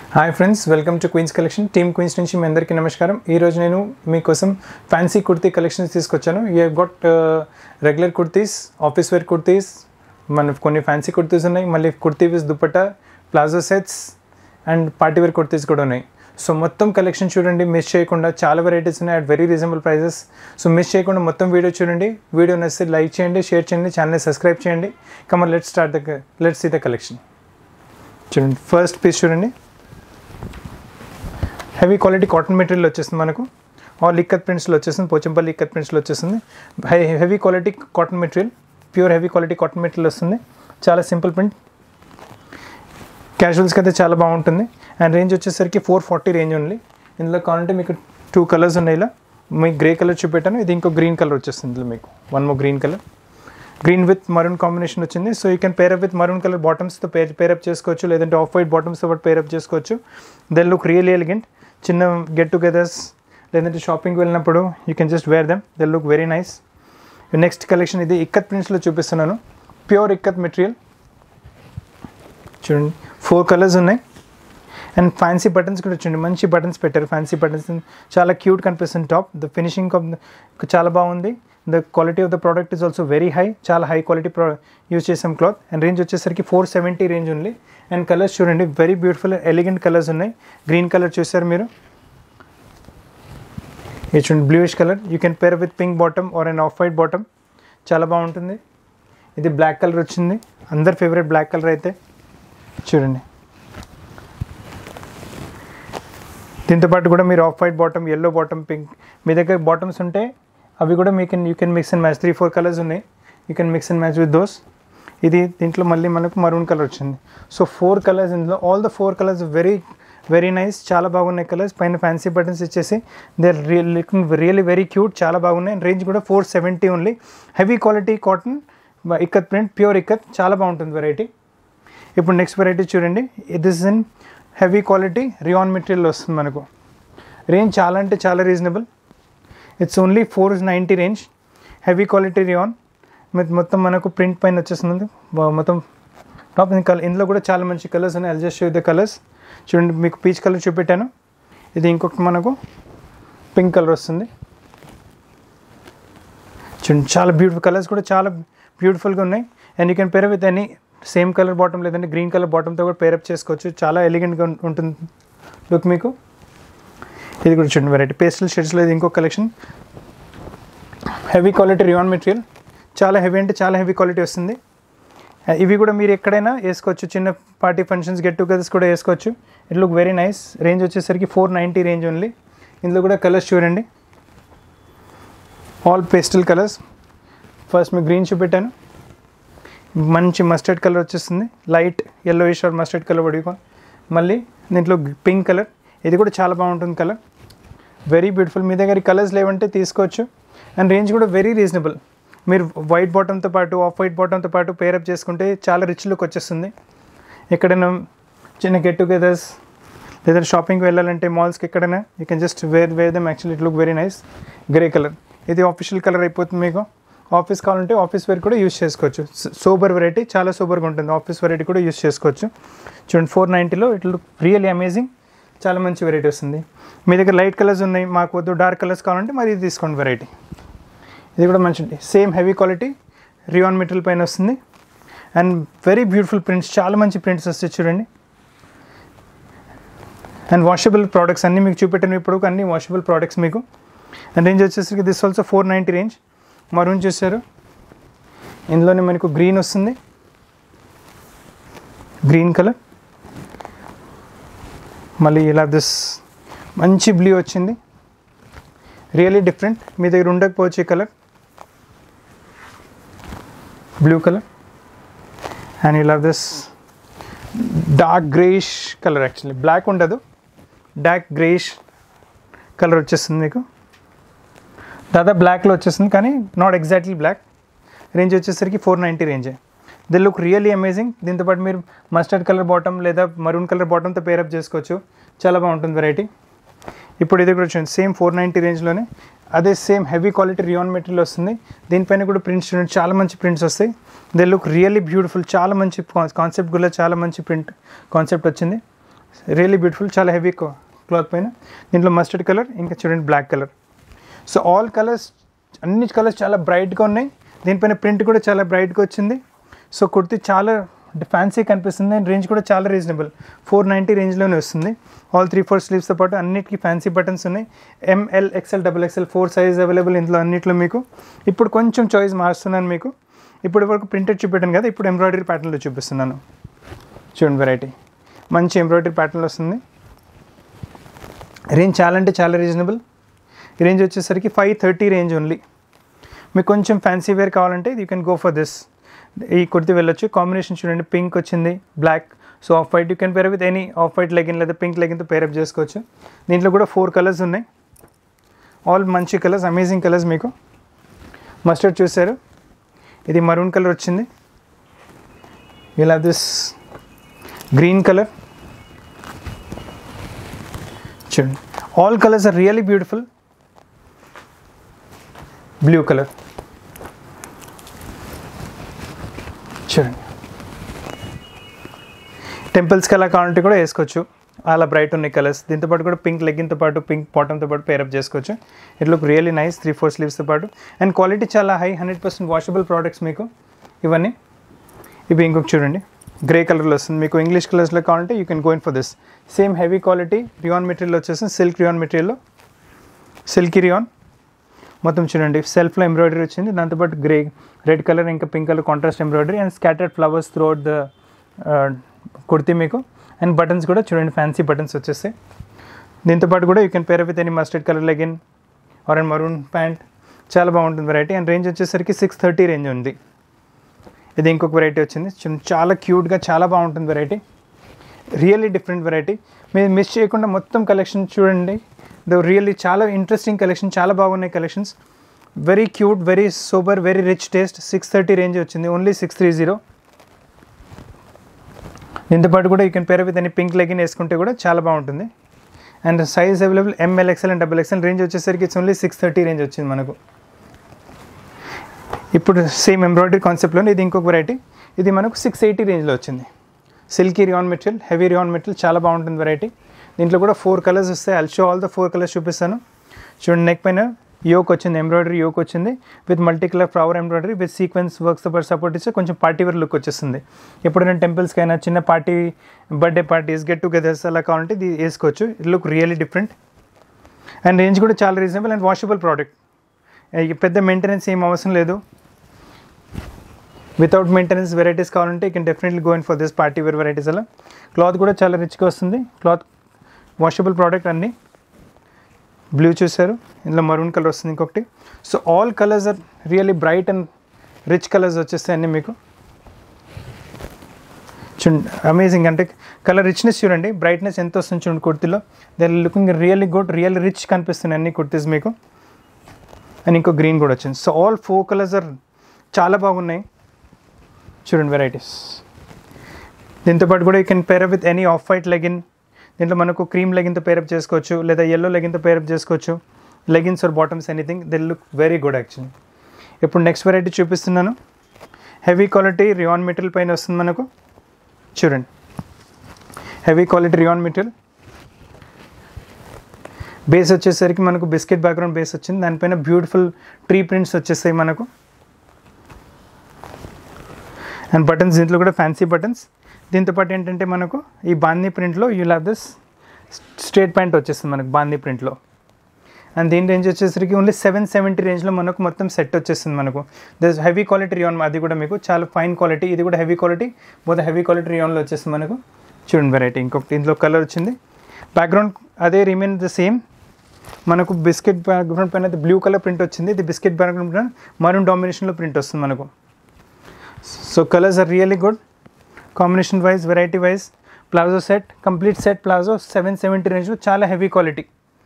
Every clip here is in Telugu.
Hi friends welcome to Queens collection team Queens నుంచి మీ అందరికీ నమస్కారం ఈరోజు నేను మీకోసం ఫ్యాన్సీ కుర్తీ కలెక్షన్స్ తీసుకొచ్చాను you got regular kurtis office wear kurtis మన కొన్ని ఫ్యాన్సీ కుర్తీస్ ఉన్నాయి మళ్ళీ kurti with dupatta palazzo sets and party wear kurtis కూడా ఉన్నాయి సో మొత్తం కలెక్షన్ చూడండి మిస్ చేయకుండా చాలా వెరైటీస్ ఉన్నాయి at very reasonable prices so miss చేయకుండా మొత్తం వీడియో చూడండి వీడియో నచ్చితే లైక్ చేయండి షేర్ చేయండి ఛానల్ని సబ్స్క్రైబ్ చేయండి కమర్ let start the let see the collection చూడండి ఫస్ట్ పీస్ చూడండి హెవీ క్వాలిటీ కాటన్ మెటీరియల్ వచ్చేస్తుంది మనకు ఆల్ ఇక్కత్ ప్రింట్స్లో వచ్చేస్తుంది పోచంపల్లి ఇక్కత్ ప్రింట్స్లో వచ్చేస్తుంది high heavy quality cotton material pure heavy quality cotton material వస్తుంది చాలా సింపుల్ ప్రింట్ క్యాజువల్స్కి అయితే చాలా బాగుంటుంది అండ్ రేంజ్ వచ్చేసరికి ఫోర్ ఫార్టీ రేంజ్ ఓన్లీ ఇందులో కావాలంటే మీకు టూ కలర్స్ ఉన్నాయి ఇలా మీకు గ్రే కలర్ చూపెట్టాను ఇది ఇంకో గ్రీన్ కలర్ వచ్చేస్తుంది ఇందులో మీకు వన్ మో green colour green with maroon combination వచ్చింది so you can pair up with maroon colour బాటమ్స్తో పేర్ పేరప్ చేసుకోవచ్చు లేదంటే ఆఫ్ వైట్ బాటమ్స్తో పాటు పేరప్ చేసుకోవచ్చు దెన్ లుక్ రియల్ ఎలిగెంట్ చిన్న గెట్ టుగెదర్స్ లేదంటే షాపింగ్కి వెళ్ళినప్పుడు you can just wear them they look very nice next collection ఇది ఇక్కత్ ప్రింట్స్లో చూపిస్తున్నాను ప్యూర్ ఇక్కత్ మెటీరియల్ చూడండి ఫోర్ కలర్స్ ఉన్నాయి అండ్ ఫ్యాన్సీ బటన్స్ కూడా చూడండి మంచి బటన్స్ పెట్టారు ఫ్యాన్సీ బటన్స్ చాలా క్యూట్ కనిపిస్తుంది టాప్ ద ఫినిషింగ్ ఆఫ్ చాలా బాగుంది the quality of the product is also very high చాలా హై క్వాలిటీ ప్రో యూజ్ చేసాం క్లాత్ అండ్ రేంజ్ వచ్చేసరికి ఫోర్ సెవెంటీ రేంజ్ ఉంది అండ్ కలర్స్ చూడండి వెరీ బ్యూటిఫుల్ ఎలిగెంట్ కలర్స్ ఉన్నాయి గ్రీన్ కలర్ చూసారు మీరు ఇది చూడండి bluish colour you can pair with pink bottom or and off white bottom చాలా బాగుంటుంది ఇది బ్లాక్ కలర్ వచ్చింది అందరి ఫేవరెట్ బ్లాక్ కలర్ అయితే చూడండి దీంతో పాటు కూడా మీరు off white bottom yellow bottom pink మీ దగ్గర బాటమ్స్ ఉంటే అవి కూడా మీ can you can mix and match three four colours ఉన్నాయి you can mix and match with those ఇది దీంట్లో మళ్ళీ మనకు మరూన్ కలర్ వచ్చింది సో ఫోర్ కలర్స్ ఇందులో all the four colours very very nice చాలా బాగున్నాయి కలర్స్ పైన ఫ్యాన్సీ బటన్స్ ఇచ్చేసి they real looking really very cute చాలా బాగున్నాయి రేంజ్ కూడా four seventy only heavy quality cotton ikat print pure ikat చాలా బాగుంటుంది వెరైటీ ఇప్పుడు నెక్స్ట్ వెరైటీ చూడండి this in heavy quality rayon material వస్తుంది మనకు రేంజ్ చాలా అంటే చాలా reasonable it's only four ninety range heavy quality rayon మొత్తం మనకు ప్రింట్ పైన వచ్చేస్తుంది మొత్తం టాప్ కలర్ ఇందులో కూడా చాలా మంచి కలర్స్ ఉన్నాయి I'll just show the colours చూడండి మీకు పీచ్ కలర్ చూపెట్టాను ఇది ఇంకొకటి మనకు పింక్ కలర్ వస్తుంది చూడండి చాలా బ్యూటిఫుల్ కలర్స్ కూడా చాలా బ్యూటిఫుల్గా ఉన్నాయి and you can pair with any same colour bottom లేదంటే గ్రీన్ కలర్ బాటమ్తో కూడా పేరప్ చేసుకోవచ్చు చాలా ఎలిగెంట్గా ఉంటుంది లుక్ మీకు ఇది కూడా చూడండి వెరైటీ పేస్టల్ షేడ్స్లో ఇది ఇంకో collection heavy quality rayon material చాలా హెవీ అంటే చాలా హెవీ క్వాలిటీ వస్తుంది ఇవి కూడా మీరు ఎక్కడైనా వేసుకోవచ్చు చిన్న పార్టీ ఫంక్షన్స్ గెట్ టుగెదర్స్ కూడా వేసుకోవచ్చు it look very nice range వచ్చేసరికి ఫోర్ నైంటీ రేంజ్ ఓన్లీ ఇందులో కూడా కలర్స్ చూడండి ఆల్ పేస్టల్ కలర్స్ ఫస్ట్ మీకు గ్రీన్ చూపెట్టాను మంచి మస్టర్డ్ కలర్ వచ్చేస్తుంది light yellow or mustard colour పడుకో మళ్ళీ దీంట్లో పింక్ కలర్ ఇది కూడా చాలా బాగుంటుంది కలర్ వెరీ బ్యూటిఫుల్ మీ దగ్గర కలర్స్ లేవంటే తీసుకోవచ్చు అండ్ రేంజ్ కూడా వెరీ రీజనబుల్ మీరు వైట్ బాటంతో పాటు ఆఫ్ వైట్ బాటంతో పాటు పేరప్ చేసుకుంటే చాలా రిచ్ లుక్ వచ్చేస్తుంది ఎక్కడైనా చిన్న గెట్ టుగెదర్స్ లేదా షాపింగ్కి వెళ్ళాలంటే మాల్స్కి ఎక్కడైనా you can just wear wear them actually it look very nice grey colour ఇది ఆఫీషియల్ కలర్ అయిపోతుంది మీకు ఆఫీస్ కావాలంటే ఆఫీస్ వేర్ కూడా యూస్ చేసుకోవచ్చు సూపర్ వెరైటీ చాలా సూపర్గా ఉంటుంది ఆఫీస్ వెరైటీ కూడా యూస్ చేసుకోవచ్చు చూడండి ఫోర్ నైంటీలో ఇట్ లుక్ రియల్లీ అమేజింగ్ చాలా మంచి వెరైటీ వస్తుంది మీ దగ్గర లైట్ కలర్స్ ఉన్నాయి మాకు వద్దు డార్క్ కలర్స్ కావాలంటే మరి ఇది తీసుకోండి వెరైటీ ఇది కూడా మంచిది same heavy quality rayon material పైన వస్తుంది అండ్ వెరీ బ్యూటిఫుల్ ప్రింట్స్ చాలా మంచి ప్రింట్స్ వస్తాయి చూడండి అండ్ వాషబుల్ ప్రోడక్ట్స్ అన్నీ మీకు చూపెట్టాను ఇప్పుడు అన్ని వాషబుల్ ప్రోడక్ట్స్ మీకు అండ్ రేంజ్ వచ్చేసరికి this also four ninety range maroon చూసారు ఇందులోనే మనకు గ్రీన్ వస్తుంది గ్రీన్ కలర్ మళ్ళీ ఇలా దిస్ మంచి బ్లూ వచ్చింది రియలీ డిఫరెంట్ మీ దగ్గర ఉండకపోవచ్చు ఈ colour blue colour and you love this dark greyish colour actually black ఉండదు డార్క్ గ్రేయిష్ కలర్ వచ్చేస్తుంది మీకు దాదాపు బ్లాక్లో వచ్చేస్తుంది కానీ నాట్ ఎగ్జాక్ట్లీ బ్లాక్ రేంజ్ వచ్చేసరికి ఫోర్ నైంటీ రేంజే ది లుక్ రియల్లీ అమేజింగ్ దీంతోపాటు మీరు మస్టర్డ్ కలర్ బాటమ్ లేదా మరూన్ కలర్ బాటమ్తో పేరప్ చేసుకోవచ్చు చాలా బాగుంటుంది వెరైటీ ఇప్పుడు ఇది కూడా చూడండి సేమ్ ఫోర్ నైంటీ రేంజ్లోనే అదే same heavy quality rayon material వస్తుంది దీనిపైన కూడా ప్రింట్స్ చూడండి చాలా మంచి ప్రింట్స్ వస్తాయి దే లుక్ రియల్లీ బ్యూటిఫుల్ చాలా మంచి కాన్సెప్ట్ కూడా చాలా మంచి ప్రింట్ కాన్సెప్ట్ వచ్చింది రియల్లీ బ్యూటిఫుల్ చాలా హెవీ క్లాత్ పైన దీంట్లో మస్టర్డ్ కలర్ ఇంకా చూడండి black colour so all colours అన్ని కలర్స్ చాలా బ్రైట్గా ఉన్నాయి దీనిపైన ప్రింట్ కూడా చాలా బ్రైట్గా వచ్చింది సో కుర్తి చాలా ఫ్యాన్సీ కనిపిస్తుంది అండ్ రేంజ్ కూడా చాలా రీజనబుల్ ఫోర్ నైంటీ రేంజ్లోనే వస్తుంది ఆల్ త్రీ ఫోర్ స్లీవ్స్తో పాటు అన్నిటికీ ఫ్యాన్సీ బటన్స్ ఉన్నాయి M L XL double XL four size available ఇందులో అన్నిట్లో మీకు ఇప్పుడు కొంచెం చాయిస్ మారుస్తున్నాను మీకు ఇప్పుడు వరకు ప్రింటెడ్ చూపెట్టాను కదా ఇప్పుడు ఎంబ్రాయిడరీ ప్యాటర్న్లో చూపిస్తున్నాను చూడండి వెరైటీ మంచి ఎంబ్రాయిడరీ ప్యాటర్న్ వస్తుంది రేంజ్ చాలా అంటే చాలా రీజనబుల్ ఈ రేంజ్ వచ్చేసరికి ఫైవ్ థర్టీ రేంజ్ ఓన్లీ మీకు కొంచెం ఫ్యాన్సీ వేర్ కావాలంటే you can go for this ఈ కుర్తి వెళ్ళొచ్చు కాంబినేషన్ చూడండి పింక్ వచ్చింది black so off white you can pair with any off white legging లేదా పింక్ లెగిన్తో పేరప్ చేసుకోవచ్చు దీంట్లో కూడా ఫోర్ కలర్స్ ఉన్నాయి ఆల్ మంచి కలర్స్ అమేజింగ్ కలర్స్ మీకు మస్టర్డ్ చూసారు ఇది మరూన్ కలర్ వచ్చింది will have this green colour చూడండి all colours are really beautiful blue colour చూడండి టెంపుల్స్కి అలా కావాలంటే కూడా వేసుకోవచ్చు అలా బ్రైట్ ఉన్నాయి కలర్స్ దీంతో పాటు కూడా పింక్ లెగ్గిన్తో పాటు పింక్ బాటంతో పాటు పేరప్ చేసుకోవచ్చు it look really nice three four స్లీవ్స్తో పాటు అండ్ క్వాలిటీ చాలా high hundred percent washable products మీకు ఇవన్నీ ఇవి ఇంకొక చూడండి గ్రే కలర్లో వస్తుంది మీకు ఇంగ్లీష్ కలర్స్లో కావాలంటే you can going for this same heavy quality rayon material వచ్చేసి సిల్క్ రియాన్ మెటీరియల్లో సిల్కీ రియాన్ మొత్తం చూడండి సెల్ఫ్లో ఎంబ్రాయిడరీ వచ్చింది దాంతోపాటు గ్రే రెడ్ కలర్ ఇంకా pink colour contrast embroidery and scattered flowers throughout the kurti మీకు అండ్ బటన్స్ కూడా చూడండి ఫ్యాన్సీ బటన్స్ వచ్చేస్తాయి దీంతోపాటు కూడా you can pair with any mustard colour legging or and maroon pant చాలా బాగుంటుంది వెరైటీ అండ్ రేంజ్ వచ్చేసరికి సిక్స్ థర్టీ రేంజ్ ఉంది ఇది ఇంకొక వెరైటీ వచ్చింది చూ- చాలా క్యూట్గా చాలా బాగుంటుంది వెరైటీ రియల్లీ డిఫరెంట్ వెరైటీ మీరు మిస్ చేయకుండా మొత్తం కలెక్షన్ చూడండి ద రియల్లీ చాలా ఇంట్రెస్టింగ్ కలెక్షన్ చాలా బాగున్నాయి collections very cute very super very rich taste six thirty range వచ్చింది ఓన్లీ సిక్స్ త్రీ జీరో దీంతో పాటు కూడా you can pair with any pink legging వేసుకుంటే కూడా చాలా బాగుంటుంది and size available M L XL and double XL range వచ్చేసరికి it's only six thirty range వచ్చింది మనకు ఇప్పుడు సేమ్ ఎంబ్రాయిడరీ కాన్సెప్ట్లోనే ఇది ఇంకొక వెరైటీ ఇది మనకు సిక్స్ ఎయిటీ రేంజ్లో వచ్చింది silky rayon material heavy rayon material చాలా బాగుంటుంది వెరైటీ దీంట్లో కూడా ఫోర్ కలర్స్ వస్తాయి I'll show all the four colours చూపిస్తాను చూడండి నెక్ పైన యోక్ వచ్చింది ఎంబ్రాయిడరీ యోక్ వచ్చింది with multi colour flower embroidery with sequence works support ఇస్తే కొంచెం పార్టీ వేర్ లుక్ వచ్చేస్తుంది ఎప్పుడైనా టెంపుల్స్కి అయినా చిన్న party birthday parties get togethers అలా కావాలంటే ఇది వేసుకోవచ్చు it look really different and range కూడా చాలా రీజనబుల్ అండ్ వాషబుల్ ప్రోడక్ట్ పెద్ద మెయింటెనెన్స్ ఏం అవసరం లేదు వితౌట్ మెయింటెనెన్స్ వెరైటీస్ కావాలంటే you can definitely going for this party wear varieties అలా క్లాత్ కూడా చాలా రిచ్గా వస్తుంది క్లాత్ వాషబుల్ ప్రోడక్ట్ అన్నీ బ్లూ చూసారు ఇందులో మరూన్ కలర్ వస్తుంది ఇంకొకటి so all colours are really bright and rich colours వచ్చేస్తాయి అన్నీ మీకు చూడండి అమేజింగ్ అంటే కలర్ రిచ్నెస్ చూడండి బ్రైట్నెస్ ఎంత వస్తుంది చూడండి కుర్తీలో they looking really good really rich కనిపిస్తున్నాయి అన్ని కుర్తీస్ మీకు అండ్ ఇంకో గ్రీన్ కూడా వచ్చింది so all four colours are చాలా బాగున్నాయి చూడండి వెరైటీస్ దీంతోపాటు కూడా you can pair up with any off white legging దీంట్లో మనకు క్రీమ్ లెగిన్తో పేరప్ చేసుకోవచ్చు లేదా ఎల్లో లెగిన్తో పేరప్ చేసుకోవచ్చు leggings or bottoms anything they look very good actually ఇప్పుడు నెక్స్ట్ వెరైటీ చూపిస్తున్నాను హెవీ క్వాలిటీ రియాన్ మెటీరియల్ పైన వస్తుంది మనకు చూడండి heavy quality rayon material base వచ్చేసరికి మనకు బిస్కెట్ బ్యాక్గ్రౌండ్ బేస్ వచ్చింది దానిపైన బ్యూటిఫుల్ ట్రీ ప్రింట్స్ వచ్చేస్తాయి మనకు అండ్ బటన్స్ దీంట్లో కూడా ఫ్యాన్సీ బటన్స్ దీంతో పాటు ఏంటంటే మనకు ఈ బాందీ ప్రింట్లో you have this straight pant వచ్చేస్తుంది మనకు బాందీ ప్రింట్లో అండ్ దీని రేంజ్ వచ్చేసరికి ఓన్లీ సెవెన్ సెవెంటీ రేంజ్లో మనకు మొత్తం సెట్ వచ్చేస్తుంది మనకు దిస్ హెవీ క్వాలిటీ రియాన్ అది కూడా మీకు చాలా ఫైన్ క్వాలిటీ ఇది కూడా heavy quality both heavy quality రియాన్లో వచ్చేస్తుంది మనకు చూడండి వెరైటీ ఇంకొకటి ఇందులో కలర్ వచ్చింది బ్యాక్గ్రౌండ్ అదే రిమైన్ ద సేమ్ మనకు బిస్కెట్ బ్యాక్గ్రౌండ్ పైన బ్లూ కలర్ ప్రింట్ వచ్చింది ఇది బిస్కెట్ బ్యాక్గ్రౌండ్ పైన మరూన్ డామినేషన్లో ప్రింట్ వస్తుంది మనకు so colours are really good combination wise variety wise palazzo set complete set palazzo seven seventy రేంజ్లో చాలా హెవీ క్వాలిటీ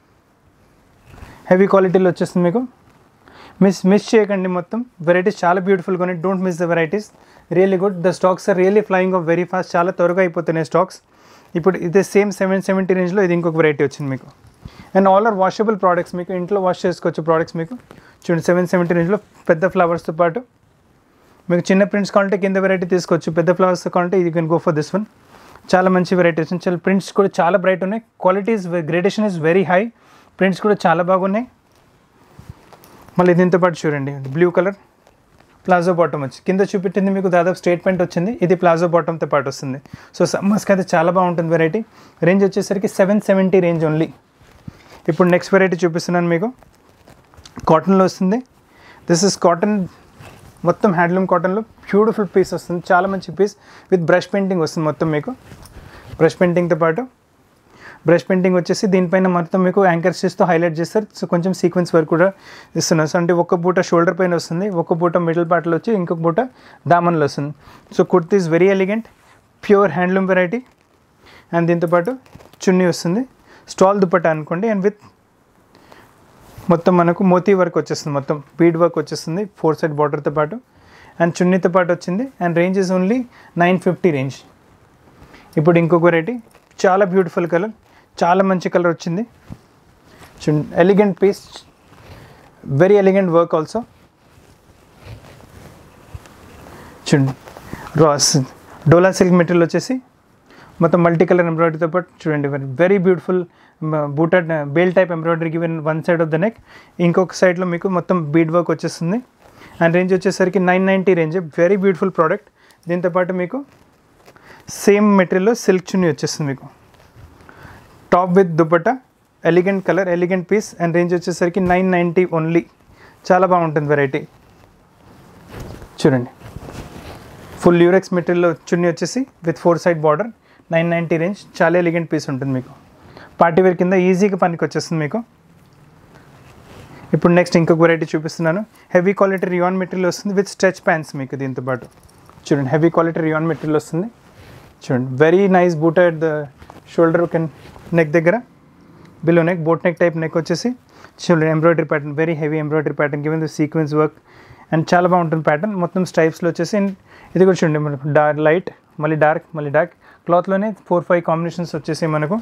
హెవీ క్వాలిటీలో వచ్చేస్తుంది మీకు మిస్ మిస్ చేయకండి మొత్తం వెరైటీస్ చాలా బ్యూటిఫుల్గా ఉన్నాయి don't miss the varieties really good the stocks are really flying off very fast చాలా త్వరగా అయిపోతున్నాయి స్టాక్స్ ఇప్పుడు ఇదే సేమ్ సెవెన్ సెవెంటీ రేంజ్లో ఇది ఇంకొక వెరైటీ వచ్చింది మీకు and all are washable products మీకు ఇంట్లో వాష్ చేసుకోవచ్చు ప్రోడక్ట్స్ మీకు చూడండి సెవెన్ సెవెంటీ రేంజ్లో పెద్ద ఫ్లవర్స్తో పాటు మీకు చిన్న ప్రింట్స్ కావాలంటే కింద వెరైటీ తీసుకోవచ్చు పెద్ద ఫ్లవర్స్ కావాలంటే ఇది can go for this one చాలా మంచి వెరైటీ వచ్చింది చాలా ప్రింట్స్ కూడా చాలా బ్రైట్ ఉన్నాయి qualities gradation is very high prints కూడా చాలా బాగున్నాయి మళ్ళీ దీంతో పాటు చూడండి బ్లూ కలర్ ప్లాజో బాటమ్ వచ్చి కింద చూపెట్టింది మీకు దాదాపు స్ట్రేట్ ప్యాంట్ వచ్చింది ఇది ప్లాజో బాటమ్తో పాటు వస్తుంది సో సమ్మర్స్కి అయితే చాలా బాగుంటుంది వెరైటీ రేంజ్ వచ్చేసరికి సెవెన్ సెవెంటీ రేంజ్ ఓన్లీ ఇప్పుడు నెక్స్ట్ వెరైటీ చూపిస్తున్నాను మీకు కాటన్లో వస్తుంది దిస్ ఇస్ కాటన్ మొత్తం హ్యాండ్లూమ్ కాటన్లో బ్యూటిఫుల్ పీస్ వస్తుంది చాలా మంచి పీస్ విత్ బ్రష్ పెయింటింగ్ వస్తుంది మొత్తం మీకు బ్రష్ పెయింటింగ్తో పాటు బ్రష్ పెయింటింగ్ వచ్చేసి దీనిపైన మొత్తం మీకు యాంకర్ స్టిచ్తో హైలైట్ చేస్తారు సో కొంచెం సీక్వెన్స్ వర్క్ కూడా ఇస్తున్నారు సో అంటే ఒక బూట షోల్డర్ పైన వస్తుంది ఒక బూట మిడిల్ పార్ట్లో వచ్చి ఇంకొక బూట దామన్లో వస్తుంది so kurti is very elegant pure handloom variety and దీంతోపాటు చున్నీ వస్తుంది స్టాల్ దుపట్టా అనుకోండి అండ్ విత్ మొత్తం మనకు మోతీ వర్క్ వచ్చేస్తుంది మొత్తం బీడ్ వర్క్ వచ్చేస్తుంది ఫోర్ సైడ్ బార్డర్తో పాటు అండ్ చున్నీతో పాటు వచ్చింది and range is only nine fifty range ఇప్పుడు ఇంకొక వెరైటీ చాలా బ్యూటిఫుల్ కలర్ చాలా మంచి కలర్ వచ్చింది చూడండి elegant piece very elegant work also చూడండి రాస్ డోలా సిల్క్ మెటీరియల్ వచ్చేసి మొత్తం మల్టీ కలర్ ఎంబ్రాయిడరీతో పాటు చూడండి వెరీ బ్యూటిఫుల్ బూటా బేల్ type embroidery given one side of the neck ఇంకొక సైడ్లో మీకు మొత్తం బీడ్ వర్క్ వచ్చేస్తుంది అండ్ రేంజ్ వచ్చేసరికి nine ninety range very beautiful product దీంతోపాటు మీకు సేమ్ మెటీరియల్లో సిల్క్ చున్నీ వచ్చేస్తుంది మీకు top with dupatta elegant colour elegant piece and range వచ్చేసరికి నైన్ నైంటీ ఓన్లీ చాలా బాగుంటుంది వెరైటీ చూడండి ఫుల్ యూరెక్స్ మెటీరియల్లో చున్నీ వచ్చేసి with four side border nine ninety range చాలా ఎలిగెంట్ పీస్ ఉంటుంది మీకు పార్టీ వేర్ కింద ఈజీగా పనికి వచ్చేస్తుంది మీకు ఇప్పుడు నెక్స్ట్ ఇంకొక వెరైటీ చూపిస్తున్నాను హెవీ క్వాలిటీ రియాన్ మెటీరియల్ వస్తుంది విత్ స్ట్రెచ్ ప్యాంట్స్ మీకు దీంతో పాటు చూడండి హెవీ క్వాలిటీ రియాన్ మెటీరియల్ వస్తుంది చూడండి వెరీ నైస్ బూట్ at the shoulder can neck దగ్గర below neck boat neck type neck వచ్చేసి చూడండి embroidery pattern very heavy embroidery pattern given the sequence work and చాలా బాగుంటుంది ప్యాటర్న్ మొత్తం స్ట్రైప్స్లో వచ్చేసి and ఇది కూడా చూడండి మనకు డార్క్ లైట్ మళ్ళీ డార్క్ మళ్ళీ డార్క్ క్లాత్లోనే ఫోర్ ఫైవ్ కాంబినేషన్స్ వచ్చేసి మనకు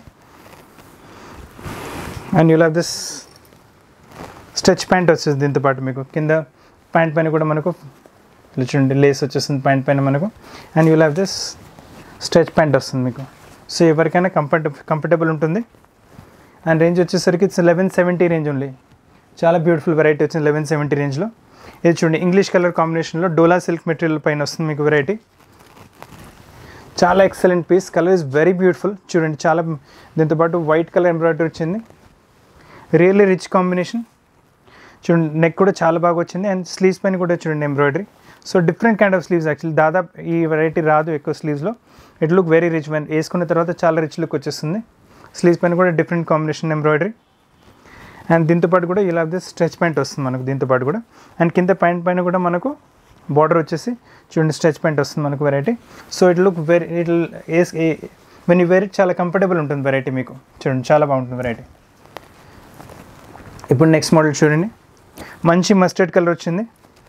and you'll have this stretch pant వచ్చేసి దీంతో పాటు మీకు కింద ప్యాంట్ పైన కూడా మనకు ఇలా చూడండి లేస్ వచ్చేస్తుంది ప్యాంట్ పైన మనకు and you'll have this stretch pant వస్తుంది మీకు సో ఎవరికైనా కంఫర్ట్ కంఫర్టబుల్ ఉంటుంది అండ్ రేంజ్ వచ్చేసరికి it's eleven seventy range only చాలా బ్యూటిఫుల్ వెరైటీ వచ్చింది లెవెన్ సెవెంటీ రేంజ్లో ఇది చూడండి ఇంగ్లీష్ కలర్ కాంబినేషన్లో డోలా సిల్క్ మెటీరియల్ పైన వస్తుంది మీకు వెరైటీ చాలా excellent piece colour is very beautiful చూడండి చాలా దీంతోపాటు వైట్ కలర్ ఎంబ్రాయిడరీ వచ్చింది రియల్లీ రిచ్ కాంబినేషన్ చూడండి నెక్ కూడా చాలా బాగా వచ్చింది అండ్ స్లీవ్స్ పైన కూడా చూడండి embroidery so different kind of sleeves actually దాదాపు ఈ వెరైటీ రాదు ఎక్కువ స్లీవ్స్లో it look very rich when వేసుకున్న తర్వాత చాలా రిచ్ లుక్ వచ్చేస్తుంది స్లీవ్స్ పైన కూడా డిఫరెంట్ కాంబినేషన్ ఎంబ్రాయిడరీ అండ్ దీంతో పాటు కూడా ఇలా దిస్ స్ట్రెచ్ ప్యాంట్ వస్తుంది మనకు దీంతో పాటు కూడా అండ్ కింద ప్యాంట్ పైన కూడా మనకు బార్డర్ వచ్చేసి చూడండి స్ట్రెచ్ ప్యాంట్ వస్తుంది మనకు variety so it look very it as when you very చాలా కంఫర్టబుల్ ఉంటుంది వెరైటీ మీకు చూడండి చాలా బాగుంటుంది వెరైటీ ఇప్పుడు నెక్స్ట్ మోడల్ చూడండి మంచి మస్టర్డ్ కలర్ వచ్చింది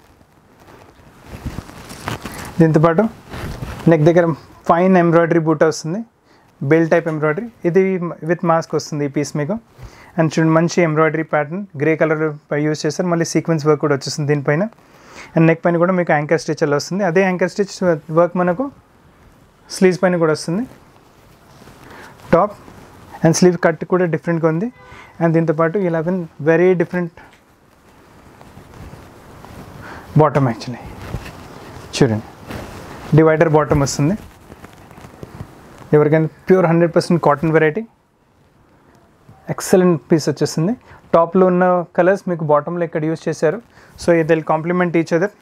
దీంతోపాటు నెక్ దగ్గర ఫైన్ ఎంబ్రాయిడరీ బూట వస్తుంది బెల్ టైప్ ఎంబ్రాయిడరీ ఇది విత్ మాస్క్ వస్తుంది ఈ పీస్ మీకు అండ్ చూడండి మంచి embroidery pattern grey colour use చేస్తారు మళ్ళీ సీక్వెన్స్ వర్క్ కూడా వచ్చేస్తుంది దీనిపైన అండ్ నెక్ పైన కూడా మీకు యాంకర్ స్టిచ్ అలా వస్తుంది అదే యాంకర్ స్టిచ్ వర్క్ మనకు స్లీవ్స్ పైన కూడా వస్తుంది టాప్ అండ్ స్లీవ్ కట్ కూడా డిఫరెంట్గా ఉంది అండ్ దీంతోపాటు ఇలా వెరీ డిఫరెంట్ బాటమ్ యాక్చువల్లీ చూడండి డివైడర్ బాటమ్ వస్తుంది ఎవరికైనా pure hundred percent cotton variety excellent piece వచ్చేస్తుంది టాప్లో ఉన్న కలర్స్ మీకు బాటంలో ఇక్కడ యూస్ చేశారు సో ఇది complement each other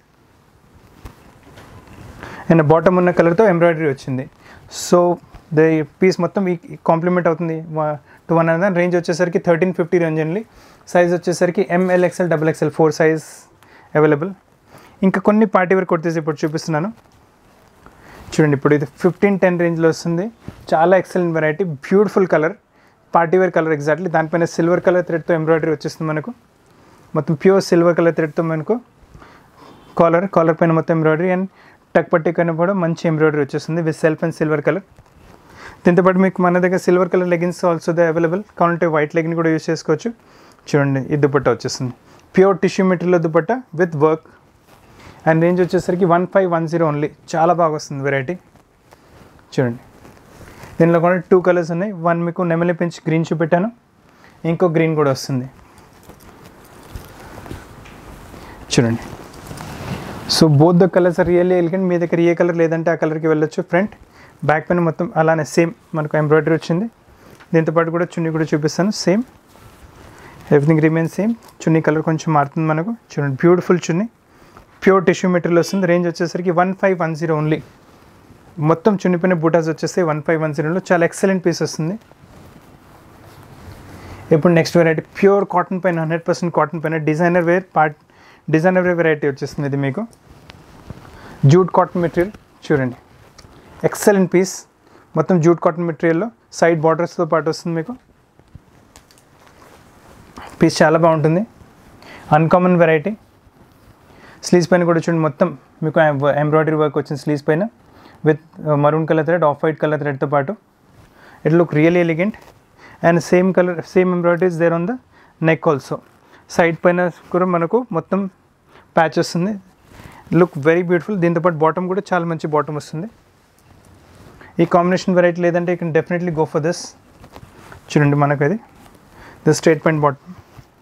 and bottom ఉన్న కలర్తో ఎంబ్రాయిడరీ వచ్చింది సో ద పీస్ మొత్తం ఈ కాంప్లిమెంట్ అవుతుంది టు వన్ అనదర్ రేంజ్ వచ్చేసరికి థర్టీన్ ఫిఫ్టీ రేంజ్ అండి సైజ్ వచ్చేసరికి M L XL double XL four size available ఇంకా కొన్ని పార్టీ వేర్ కుర్తీస్ ఇప్పుడు చూపిస్తున్నాను చూడండి ఇప్పుడు ఇది ఫిఫ్టీన్ టెన్ రేంజ్లో వస్తుంది చాలా excellent variety beautiful colour party wear colour exactly దానిపైన సిల్వర్ కలర్ థ్రెడ్తో ఎంబ్రాయిడరీ వచ్చేస్తుంది మనకు మొత్తం ప్యూర్ సిల్వర్ కలర్ థ్రెడ్తో మనకు కాలర్ కాలర్ పైన మొత్తం ఎంబ్రాయిడరీ అండ్ టక్ పట్టి పైన కూడా మంచి ఎంబ్రాయిడరీ వచ్చేస్తుంది with self and silver colour దీంతో పాటు మీకు మన దగ్గర silver colour leggings also the available కావాలంటే వైట్ లెగిన్ కూడా యూస్ చేసుకోవచ్చు చూడండి ఈ దుపట్టా వచ్చేస్తుంది pure tissue material dupatta with work and range వచ్చేసరికి one five one zero only చాలా బాగా వస్తుంది వెరైటీ చూడండి దీనిలో కూడా టూ కలర్స్ ఉన్నాయి వన్ మీకు నెమలి పెంచి గ్రీన్ చూపెట్టాను ఇంకో గ్రీన్ కూడా వస్తుంది చూడండి so both the colours are really elegant మీ దగ్గర ఏ కలర్ లేదంటే ఆ కలర్కి వెళ్ళొచ్చు ఫ్రంట్ బ్యాక్ పైన మొత్తం అలానే సేమ్ మనకు ఎంబ్రాయిడరీ వచ్చింది దీంతో పాటు కూడా చున్నీ కూడా చూపిస్తాను same everything remain same chunni colour కొంచెం మారుతుంది మనకు చూడండి beautiful chunni pure tissue material వస్తుంది రేంజ్ వచ్చేసరికి one five one zero only మొత్తం చున్నిపోయిన బూటాస్ వచ్చేస్తే వన్ ఫైవ్ వన్ జీరోలో చాలా ఎక్సలెంట్ పీస్ వస్తుంది ఇప్పుడు నెక్స్ట్ వెరైటీ ప్యూర్ కాటన్ పైన హండ్రెడ్ పర్సెంట్ కాటన్ పైన designer wear part designer wear variety వచ్చేస్తుంది ఇది మీకు జూట్ కాటన్ మెటీరియల్ చూడండి ఎక్సలెంట్ పీస్ మొత్తం జూట్ కాటన్ మెటీరియల్లో సైడ్ బార్డర్స్తో పాటు వస్తుంది మీకు పీస్ చాలా బాగుంటుంది అన్కామన్ వెరైటీ స్లీవ్స్ పైన కూడా చూడండి మొత్తం మీకు ఎంబ్రాయిడరీ వర్క్ వచ్చింది స్లీవ్స్ పైన with maroon colour thread off white colour థ్రెడ్తో పాటు it look real elegant and same colour same embroideries there on the neck also side పైన కూడా మనకు మొత్తం ప్యాచ్ వస్తుంది లుక్ వెరీ బ్యూటిఫుల్ దీంతో పాటు బాటమ్ కూడా చాలా మంచి బాటమ్ వస్తుంది ఈ కాంబినేషన్ వెరైటీ లేదంటే you can definitely go for this చూడండి మనకు అది the straight point bottom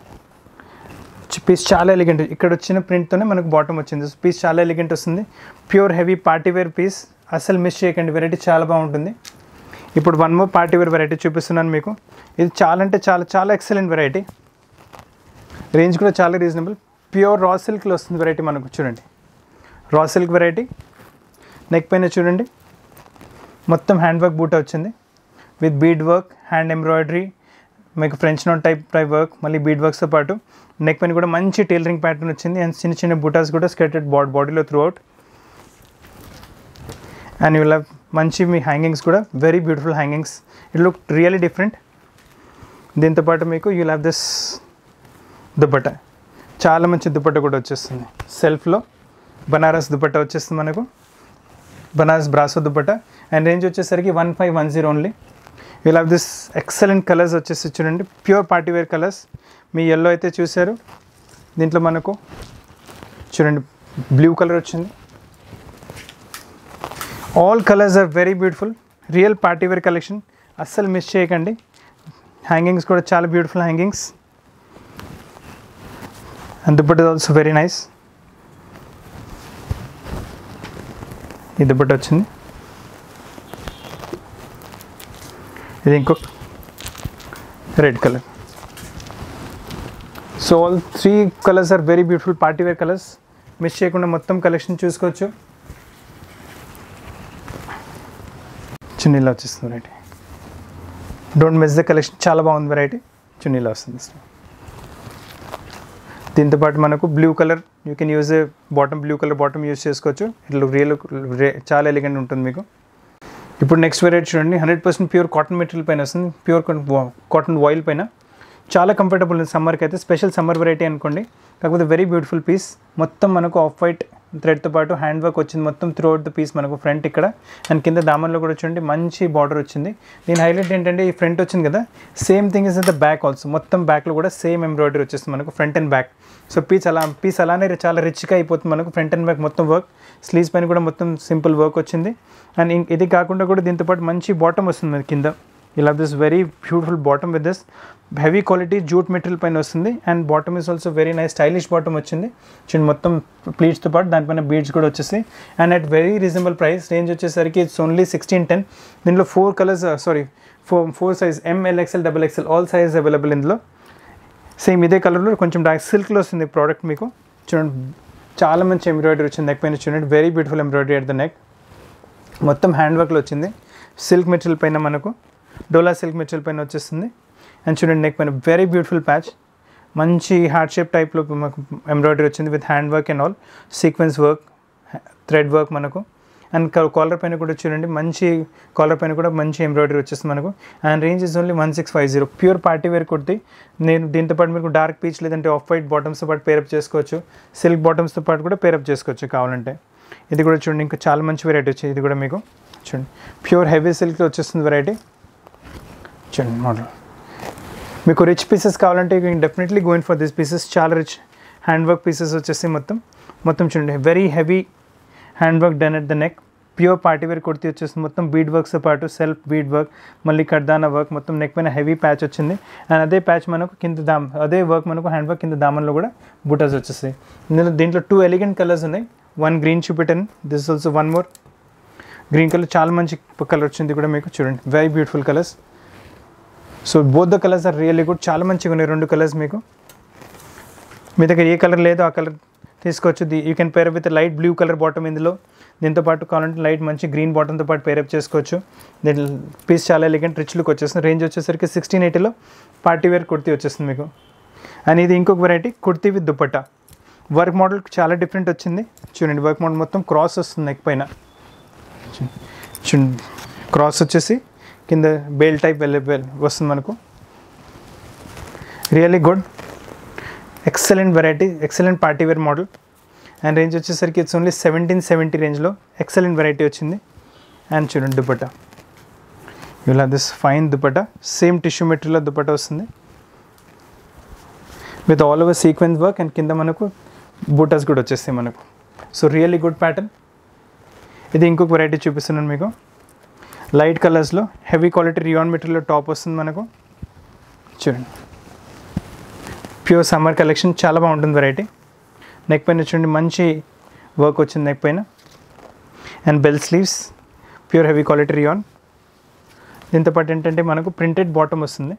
piece చాలా ఎలిగెంట్ ఇక్కడ వచ్చిన ప్రింట్తోనే మనకు బాటమ్ వచ్చింది పీస్ చాలా ఎలిగెంట్ వస్తుంది pure heavy party wear piece అసలు మిస్ చేయకండి వెరైటీ చాలా బాగుంటుంది ఇప్పుడు one more party wear variety చూపిస్తున్నాను మీకు ఇది చాలా అంటే చాలా చాలా ఎక్సలెంట్ వెరైటీ రేంజ్ కూడా చాలా రీజనబుల్ ప్యూర్ రా సిల్క్లో వస్తుంది వెరైటీ మనకు చూడండి రా సిల్క్ వెరైటీ నెక్ పైన చూడండి మొత్తం హ్యాండ్ వర్క్ బూట వచ్చింది with bead work hand embroidery మీకు French knot type type work మళ్ళీ బీడ్ వర్క్స్తో పాటు నెక్ పైన కూడా మంచి టైలరింగ్ ప్యాటర్న్ వచ్చింది అండ్ చిన్న చిన్న బూటాస్ కూడా స్కెటెడ్ బాడ్ బాడీలో throughout and you love మంచి మీ హ్యాంగింగ్స్ కూడా very beautiful hangings it look really different దీంతో పాటు మీకు యూ హ్యావ్ దిస్ దుపట్ట చాలా మంచి దుపట్ట కూడా వచ్చేస్తుంది సెల్ఫ్లో బనారస్ దుపట్ట వచ్చేస్తుంది మనకు Banaras brasso dupatta and range వచ్చేసరికి one five one zero only you have this excellent colours వచ్చేసి చూడండి ప్యూర్ పార్టీ వేర్ కలర్స్ మీ ఎల్లో అయితే చూసారు దీంట్లో మనకు చూడండి బ్లూ కలర్ వచ్చింది all colours are very beautiful real party wear collection అస్సలు మిస్ చేయకండి హ్యాంగింగ్స్ కూడా చాలా beautiful hangings and dupatta is also very nice ఈ దుప్పట్ వచ్చింది ఇది ఇంకొక red colour so all three colours are very beautiful party wear colours miss చేయకుండా మొత్తం కలెక్షన్ చూసుకోవచ్చు చున్నీలో వచ్చేస్తుంది variety don't miss the collection చాలా బాగుంది వెరైటీ చున్నీలో వస్తుంది దీంతో పాటు మనకు blue colour you can use a bottom blue colour bottom use చేసుకోవచ్చు ఇట్లా రియల్ చాలా ఎలిగెంట్ ఉంటుంది మీకు ఇప్పుడు నెక్స్ట్ వెరైటీ చూడండి hundred percent pure cotton material పైన వస్తుంది ప్యూర్ కాటన్ ఆయిల్ పైన చాలా కంఫర్టబుల్ ఉంది సమ్మర్కి అయితే స్పెషల్ సమ్మర్ వెరైటీ అనుకోండి కాకపోతే వెరీ బ్యూటిఫుల్ పీస్ మొత్తం మనకు ఆఫ్ వైట్ థ్రెడ్తో పాటు హ్యాండ్ వర్క్ వచ్చింది మొత్తం త్రూ అవుట్ ద పీస్ మనకు ఫ్రంట్ ఇక్కడ అండ్ కింద దామన్లో కూడా చూడండి మంచి బార్డర్ వచ్చింది దీని హైలైట్ ఏంటంటే ఈ ఫ్రంట్ వచ్చింది కదా same thing is the back also మొత్తం బ్యాక్లో కూడా సేమ్ ఎంబ్రాయిడరీ వచ్చేస్తుంది మనకు front and back so piece అలా పీస్ అలానే చాలా రిచ్గా అయిపోతుంది మనకు ఫ్రంట్ అండ్ బ్యాక్ మొత్తం వర్క్ స్లీవ్స్ పైన కూడా మొత్తం సింపుల్ వర్క్ వచ్చింది అండ్ ఇం- ఇది కాకుండా కూడా దీంతో పాటు మంచి బాటమ్ వస్తుంది మనకి కింద ఇలా this very beautiful bottom with this heavy quality jute material పైన వస్తుంది and bottom is also very nice stylish bottom వచ్చింది చిన్న మొత్తం ప్లీట్స్తో పాటు దానిపైన బీడ్స్ కూడా వచ్చేసి and at very reasonable price range వచ్చేసరికి ఇట్స్ ఓన్లీ సిక్స్టీన్ టెన్ దీనిలో four colours sorry four four size M L XL double XL all size available ఇందులో సేమ్ ఇదే కలర్లో కొంచెం డార్క్ సిల్క్లో వస్తుంది ప్రోడక్ట్ మీకు చూడండి చాలా మంచి ఎంబ్రాయిడరీ వచ్చింది నెక్ పైన చూడండి very beautiful embroidery at the neck మొత్తం హ్యాండ్ వర్క్లో వచ్చింది సిల్క్ మెటీరియల్ పైన మనకు డోలా సిల్క్ మెటీరియల్ పైన వచ్చేస్తుంది అండ్ చూడండి నెక్ పైన వెరీ బ్యూటిఫుల్ ప్యాచ్ మంచి హార్ట్ షేప్ టైప్లో మనకు ఎంబ్రాయిడరీ వచ్చింది with hand work and all sequence work thread work మనకు అండ్ కాలర్ పైన కూడా చూడండి మంచి కాలర్ పైన కూడా మంచి ఎంబ్రాయిడరీ వచ్చేస్తుంది మనకు and range is only one six five zero pure party wear kurti నేను దీంతో పాటు మీకు డార్క్ పీచ్ లేదంటే ఆఫ్ వైట్ బాటమ్స్తో పాటు పేరప్ చేసుకోవచ్చు సిల్క్ బాటమ్స్తో పాటు కూడా పేరప్ చేసుకోవచ్చు కావాలంటే ఇది కూడా చూడండి ఇంకా చాలా మంచి వెరైటీ వచ్చింది ఇది కూడా మీకు చూడండి ప్యూర్ హెవీ సిల్క్లో వచ్చేస్తుంది వెరైటీ చూడండి మోడల్ మీకు రిచ్ పీసెస్ కావాలంటే definitely going for this pieces చాలా రిచ్ హ్యాండ్ వర్క్ పీసెస్ వచ్చేసి మొత్తం మొత్తం చూడండి very heavy hand work done at the neck pure party wear kurti వచ్చేస్తుంది మొత్తం బీడ్ వర్క్స్తో పాటు సెల్ఫ్ బీడ్ వర్క్ మళ్ళీ కడ్దానా వర్క్ మొత్తం నెక్ పైన హెవీ ప్యాచ్ వచ్చింది అండ్ అదే ప్యాచ్ మనకు కింద దామ్ అదే వర్క్ మనకు హ్యాండ్ వర్క్ కింద దామన్లో కూడా బుటాస్ వచ్చేస్తాయి ఇందులో దీంట్లో టూ ఎలిగెంట్ కలర్స్ ఉన్నాయి వన్ గ్రీన్ చూపెట్టాను this also one more green colour చాలా మంచి కలర్ వచ్చింది కూడా మీకు చూడండి very beautiful colours so both the colours are really good చాలా మంచిగా ఉన్నాయి రెండు కలర్స్ మీకు మీ దగ్గర ఏ కలర్ లేదో ఆ కలర్ తీసుకోవచ్చు the you can pair with light blue colour bottom ఇందులో దీంతో పాటు కావాలంటే లైట్ మంచి గ్రీన్ బాటంతో పాటు పేరప్ చేసుకోవచ్చు దీని పీస్ చాలా ఎలిగెంట్ రిచ్ లుక్ వచ్చేస్తుంది రేంజ్ వచ్చేసరికి సిక్స్టీన్ ఎయిటీలో పార్టీ వేర్ కుర్తీ వచ్చేస్తుంది మీకు అండ్ ఇది ఇంకొక variety kurti with dupatta work model చాలా డిఫరెంట్ వచ్చింది చూడండి వర్క్ మోడల్ మొత్తం క్రాస్ వస్తుంది నెక్ పైన చూడండి క్రాస్ వచ్చేసి కింద బేల్ టైప్ అవైలబుల్ వస్తుంది మనకు really good excellent variety excellent party wear model and range వచ్చేసరికి ఇట్స్ ఓన్లీ సెవెంటీన్ సెవెంటీ రేంజ్లో ఎక్సలెంట్ వెరైటీ వచ్చింది అండ్ చూడండి దుపట్టా ఇలా this fine dupatta same tissue material dupatta వస్తుంది with all over sequence work and కింద మనకు బూటాస్ కూడా వచ్చేస్తాయి మనకు సో రియల్లీ గుడ్ ప్యాటర్న్ ఇది ఇంకొక వెరైటీ చూపిస్తున్నాను మీకు లైట్ కలర్స్లో heavy quality rayon material top వస్తుంది మనకు చూడండి ప్యూర్ సమ్మర్ కలెక్షన్ చాలా బాగుంటుంది వెరైటీ నెక్ పైన చూడండి మంచి వర్క్ వచ్చింది నెక్ పైన and bell sleeves pure heavy quality rayon దీంతో పాటు ఏంటంటే మనకు ప్రింటెడ్ బాటమ్ వస్తుంది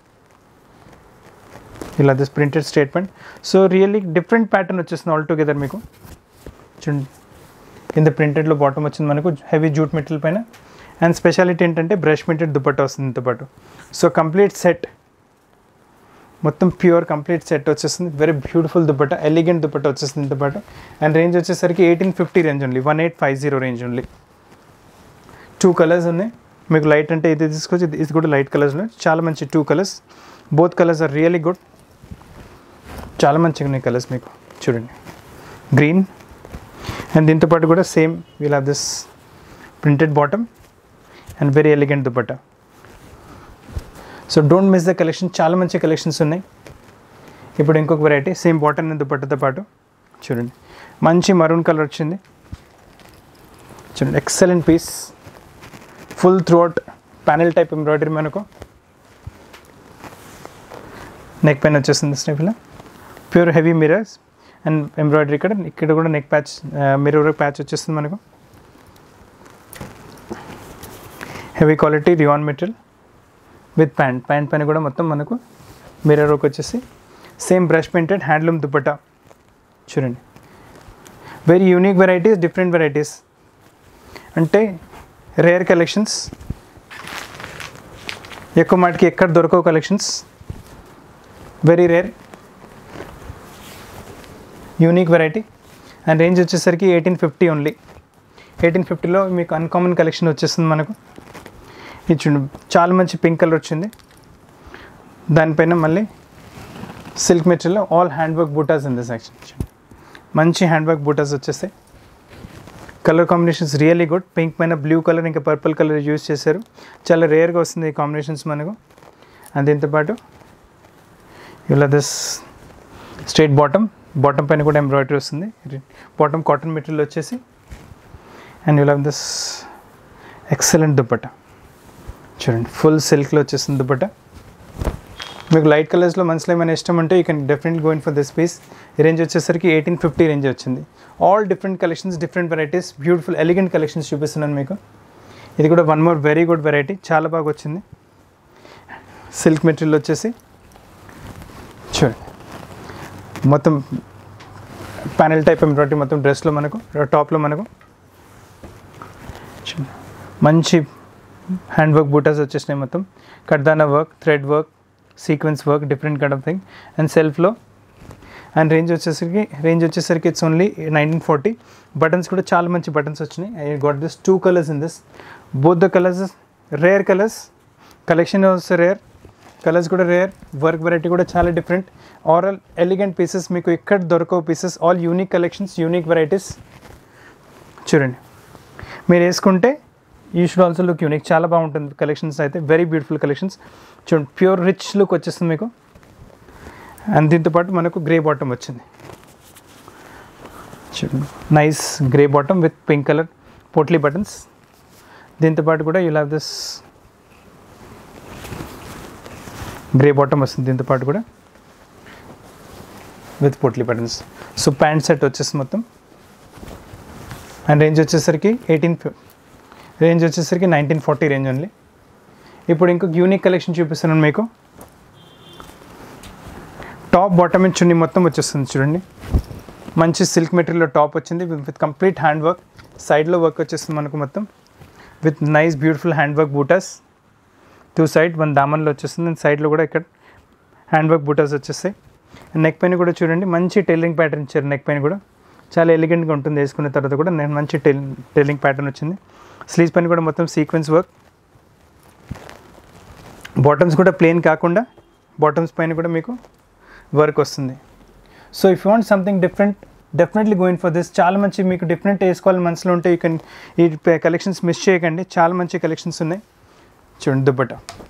ఇలా this printed statement so really different pattern వచ్చేస్తుంది ఆల్ టుగెదర్ మీకు చూడండి కింద ప్రింటెడ్లో బాటమ్ వచ్చింది మనకు హెవీ జూట్ మెటీరియల్ పైన అండ్ స్పెషాలిటీ ఏంటంటే బ్రష్ ప్రింటెడ్ దుపట్టా వస్తుంది దీంతో పాటు సో కంప్లీట్ సెట్ మొత్తం ప్యూర్ కంప్లీట్ సెట్ వచ్చేస్తుంది very beautiful dupatta elegant dupatta వచ్చేస్తుంది దీంతో పాటు అండ్ రేంజ్ వచ్చేసరికి eighteen fifty range only one eight five zero range only two colours ఉన్నాయి మీకు లైట్ అంటే ఇది తీసుకొచ్చి ఇది కూడా లైట్ కలర్స్లో చాలా మంచి two colours both colours are really good చాలా మంచిగా ఉన్నాయి కలర్స్ మీకు చూడండి గ్రీన్ అండ్ దీంతో పాటు కూడా same we'll have this printed bottom and very elegant dupatta so don't miss the collection చాలా మంచి కలెక్షన్స్ ఉన్నాయి ఇప్పుడు ఇంకొక వెరైటీ సేమ్ బాటమ్ అండ్ దుపట్టతో పాటు చూడండి మంచి మరూన్ కలర్ వచ్చింది చూడండి excellent piece full throughout panel type embroidery మనకు నెక్ పైన వచ్చేస్తుంది స్టెప్లో pure heavy mirrors and embroidery ఇక్కడ ఇక్కడ కూడా నెక్ ప్యాచ్ మిర్రర్ ప్యాచ్ వచ్చేస్తుంది మనకు heavy quality rayon material with pant pant పైన కూడా మొత్తం మనకు మిర్రర్ వర్క్ వచ్చేసి same brush painted handloom dupatta చూడండి very unique varieties different varieties అంటే రేర్ కలెక్షన్స్ ఎక్కువ మాటికి ఎక్కడ దొరకవు collections very rare unique variety and range వచ్చేసరికి ఎయిటీన్ ఫిఫ్టీ ఓన్లీ ఎయిటీన్ ఫిఫ్టీలో మీకు అన్కామన్ కలెక్షన్ వచ్చేస్తుంది మనకు ఇది చూడండి చాలా మంచి పింక్ కలర్ వచ్చింది దానిపైన మళ్ళీ silk material all hand work బూటాస్ ఇన్ దిస్ యాక్షన్ మంచి హ్యాండ్ వర్క్ బూటాస్ వచ్చేస్తాయి colour combinations really good pink పైన బ్లూ కలర్ ఇంకా పర్పుల్ కలర్ యూస్ చేశారు చాలా రేర్గా వస్తుంది ఈ కాంబినేషన్స్ మనకు అండ్ దీంతోపాటు ఇలా దిస్ స్ట్రైట్ బాటమ్ బాటమ్ పైన కూడా ఎంబ్రాయిడరీ వస్తుంది బాటమ్ కాటన్ మెటీరియల్ వచ్చేసి and you love this excellent dupatta చూడండి ఫుల్ సిల్క్లో వచ్చేస్తుంది దుప్పట మీకు లైట్ కలర్స్లో మనసులో ఏమైనా ఇష్టం ఉంటే you can definite going for this piece range వచ్చేసరికి ఎయిటీన్ ఫిఫ్టీ రేంజ్ వచ్చింది all different collections different varieties beautiful elegant collections చూపిస్తున్నాను మీకు ఇది కూడా one more very good variety చాలా బాగా వచ్చింది సిల్క్ మెటీరియల్ వచ్చేసి చూడండి మొత్తం ప్యానెల్ టైప్ ఎంబ్రాయిడరీ మొత్తం డ్రెస్లో మనకు టాప్లో మనకు చూడండి. మంచి హ్యాండ్ వర్క్ బూటాస్ వచ్చేసినాయి మొత్తం కడ్దానా work thread work sequence work different kind of thing and సెల్ఫ్లో అండ్ రేంజ్ వచ్చేసరికి రేంజ్ వచ్చేసరికి it's only nineteen forty buttons కూడా చాలా మంచి బటన్స్ వచ్చినాయి I got this two colours in this both the colours rare colours collection also rare colours కూడా రేర్ వర్క్ వెరైటీ కూడా చాలా డిఫరెంట్ ఆరల్ ఎలిగెంట్ పీసెస్ మీకు ఎక్కడ దొరకవు pieces all unique collections unique varieties చూడండి మీరు వేసుకుంటే you should also look unique చాలా బాగుంటుంది కలెక్షన్స్ అయితే వెరీ బ్యూటిఫుల్ కలెక్షన్స్ చూడండి ప్యూర్ రిచ్ లుక్ వచ్చేస్తుంది మీకు అండ్ దీంతో పాటు మనకు గ్రే బాటమ్ వచ్చింది చూడండి nice grey bottom with pink colour potli buttons దీంతో పాటు కూడా you have this grey bottom వస్తుంది దీంతో పాటు కూడా with potli buttons so pant set వచ్చేసి మొత్తం అండ్ రేంజ్ వచ్చేసరికి ఎయిటీన్ రేంజ్ వచ్చేసరికి నైన్టీన్ ఫార్టీ రేంజ్ ఓన్లీ ఇప్పుడు ఇంకొక యూనిక్ కలెక్షన్ చూపిస్తున్నాను మీకు టాప్ బాటమ్ అండ్ చున్నీ మొత్తం వచ్చేస్తుంది చూడండి మంచి సిల్క్ మెటీరియల్లో టాప్ వచ్చింది విత్ కంప్లీట్ హ్యాండ్ వర్క్ సైడ్లో వర్క్ వచ్చేస్తుంది మనకు మొత్తం with nice beautiful hand work బూటాస్ టూ సైడ్ వన్ దామన్లో వచ్చేస్తుంది అండ్ సైడ్లో కూడా ఇక్కడ హ్యాండ్ వర్క్ బూటాస్ వచ్చేస్తాయి నెక్ పైన కూడా చూడండి మంచి టైలరింగ్ ప్యాటర్న్ ఇచ్చారు నెక్ పైన కూడా చాలా ఎలిగెంట్గా ఉంటుంది వేసుకున్న తర్వాత కూడా నేను మంచి టైల్ టైలింగ్ ప్యాటర్న్ వచ్చింది స్లీవ్స్ పైన కూడా మొత్తం సీక్వెన్స్ వర్క్ బాటమ్స్ కూడా ప్లెయిన్ కాకుండా బాటమ్స్ పైన కూడా మీకు వర్క్ వస్తుంది so if you want something different definitely going for this చాలా మంచి మీకు డిఫరెంట్ వేసుకోవాలి మనసులో ఉంటే యూ కెన్ ఈ కలెక్షన్స్ మిస్ చేయకండి చాలా మంచి కలెక్షన్స్ ఉన్నాయి చూడండి దుబ్బట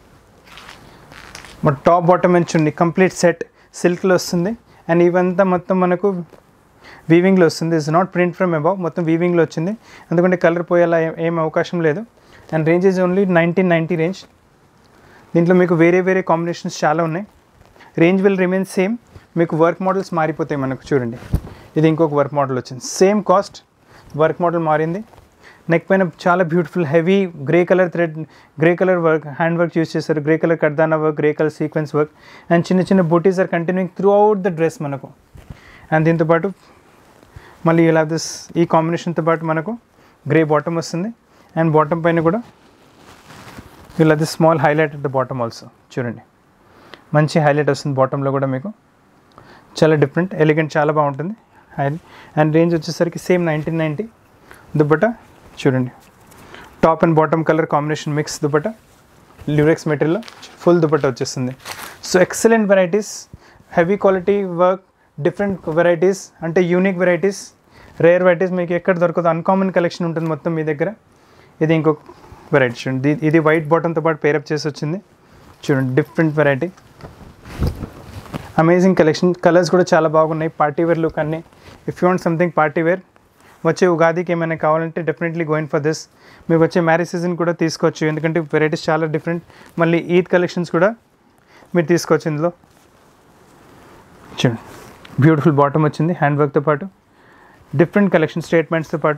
మన టాప్ బాటమ్ అండ్ చూడండి కంప్లీట్ సెట్ సిల్క్లో వస్తుంది అండ్ ఇవంతా మొత్తం మనకు వీవింగ్లో వస్తుంది is not print from above మొత్తం వీవింగ్లో వచ్చింది ఎందుకంటే కలర్ పోయేలా ఏ- ఏం అవకాశం లేదు and range is only nineteen ninety range దీంట్లో మీకు వేరే వేరే కాంబినేషన్స్ చాలా ఉన్నాయి రేంజ్ విల్ రిమైన్ సేమ్ మీకు వర్క్ మోడల్స్ మారిపోతాయి మనకు చూడండి ఇది ఇంకొక వర్క్ మోడల్ వచ్చింది సేమ్ కాస్ట్ వర్క్ మోడల్ మారింది నెక్ పైన చాలా beautiful heavy grey colour thread grey colour work hand work use చేస్తారు గ్రే కలర్ కర్దానా work grey colour sequence work and చిన్న చిన్న బూటీస్ are continuing throughout the dress మనకు అండ్ దీంతో పాటు మళ్ళీ ఇలా దిస్ ఈ కాంబినేషన్తో పాటు మనకు గ్రే బాటమ్ వస్తుంది అండ్ బాటమ్ పైన కూడా ఇలా this small highlight at the bottom also చూడండి మంచి హైలైట్ వస్తుంది బాటంలో కూడా మీకు చాలా డిఫరెంట్ ఎలిగెంట్ చాలా బాగుంటుంది అండ్ అండ్ రేంజ్ వచ్చేసరికి సేమ్ నైన్టీన్ నైంటీ దుబ్బట చూడండి top and bottom colour combination mix dupatta lurex material full dupatta వచ్చేస్తుంది so excellent varieties heavy quality work different varieties అంటే యూనిక్ వెరైటీస్ రేర్ వెరైటీస్ మీకు ఎక్కడ దొరకదు అన్కామన్ కలెక్షన్ ఉంటుంది మొత్తం మీ దగ్గర ఇది ఇంకొక వెరైటీ చూడండి ఇది- ఇది వైట్ బాటంతో పాటు పేరప్ చేసి వచ్చింది చూడండి different variety amazing collection colours కూడా చాలా బాగున్నాయి పార్టీ వేర్ లుక్ అన్నీ if you want something party wear వచ్చే ఉగాదికి ఏమైనా కావాలంటే డెఫినెట్లీ గోయింగ్ ఫర్ దిస్ మీకు వచ్చే మ్యారేజ్ సీజన్ కూడా తీసుకోవచ్చు ఎందుకంటే వెరైటీస్ చాలా డిఫరెంట్ మళ్ళీ ఈద్ కలెక్షన్స్ కూడా మీరు తీసుకోవచ్చు ఇందులో చూడండి బ్యూటిఫుల్ బాటమ్ వచ్చింది హ్యాండ్ వర్క్తో పాటు డిఫరెంట్ కలెక్షన్ స్టేట్మెంట్స్తో పాటు